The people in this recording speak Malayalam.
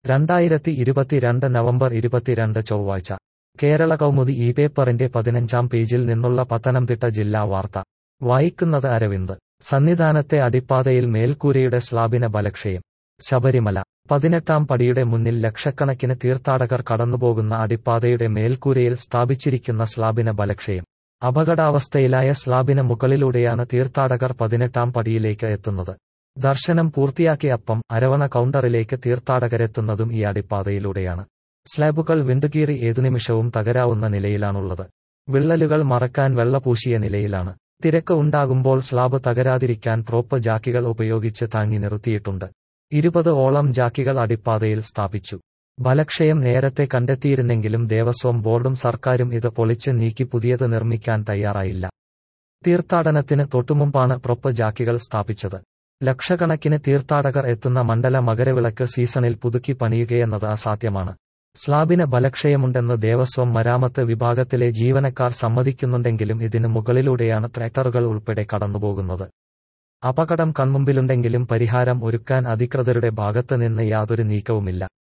രണ്ടായിരത്തി ഇരുപത്തിരണ്ട് നവംബർ ഇരുപത്തിരണ്ട് ചൊവ്വാഴ്ച കേരള കൗമുദി ഈ പേപ്പറിന്റെ പതിനഞ്ചാം പേജിൽ നിന്നുള്ള പത്തനംതിട്ട ജില്ലാ വാർത്ത വായിക്കുന്നത് അരവിന്ദ് സന്നിധാനത്തെ അടിപ്പാതയിൽ മേൽക്കൂരയുടെ സ്ലാബിന് ബലക്ഷയം ശബരിമല പതിനെട്ടാം പടിയുടെ മുന്നിൽ ലക്ഷക്കണക്കിന് തീർത്ഥാടകർ കടന്നുപോകുന്ന അടിപ്പാതയുടെ മേൽക്കൂരയിൽ സ്ഥാപിച്ചിരിക്കുന്ന സ്ലാബിന് ബലക്ഷയം അപകടാവസ്ഥയിലായ സ്ലാബിന് മുകളിലൂടെയാണ് തീർത്ഥാടകർ പതിനെട്ടാം പടിയിലേക്ക് എത്തുന്നത് ദർശനം പൂർത്തിയാക്കി അപ്പം അരവണ കൗണ്ടറിലേക്ക് തീർത്ഥാടകരെത്തുന്നതും ഈ അടിപ്പാതയിലൂടെയാണ് സ്ലാബുകൾ വിണ്ടുകീറി ഏതു നിമിഷവും തകരാവുന്ന നിലയിലാണുള്ളത് വിള്ളലുകൾ മറക്കാൻ വെള്ളപൂശിയ നിലയിലാണ് തിരക്ക് ഉണ്ടാകുമ്പോൾ സ്ലാബ് തകരാതിരിക്കാൻ പ്രോപ്പ് ജാക്കികൾ ഉപയോഗിച്ച് താങ്ങി നിർത്തിയിട്ടുണ്ട് ഇരുപത് ഓളം ജാക്കികൾ അടിപ്പാതയിൽ സ്ഥാപിച്ചു ബലക്ഷയം നേരത്തെ കണ്ടെത്തിയിരുന്നെങ്കിലും ദേവസ്വം ബോർഡും സർക്കാരും ഇത് പൊളിച്ച് നീക്കി പുതിയത് നിർമ്മിക്കാൻ തയ്യാറായില്ല തീർത്ഥാടനത്തിന് തൊട്ടുമുമ്പാണ് പ്രൊപ്പ് ജാക്കികൾ സ്ഥാപിച്ചത് ലക്ഷക്കണക്കിന് തീർത്ഥാടകർ എത്തുന്ന മണ്ഡല മകരവിളക്ക് സീസണിൽ പുതുക്കി പണിയുകയെന്നത് അസാധ്യമാണ് സ്ലാബിന് ബലക്ഷയമുണ്ടെന്ന് ദേവസ്വം മരാമത്ത് വിഭാഗത്തിലെ ജീവനക്കാർ സമ്മതിക്കുന്നുണ്ടെങ്കിലും ഇതിന് മുകളിലൂടെയാണ് ട്രാക്ടറുകൾ ഉൾപ്പെടെ കടന്നുപോകുന്നത് അപകടം കൺമുമ്പിലുണ്ടെങ്കിലും പരിഹാരം ഒരുക്കാൻ അധികൃതരുടെ ഭാഗത്ത് നിന്ന് യാതൊരു നീക്കവുമില്ല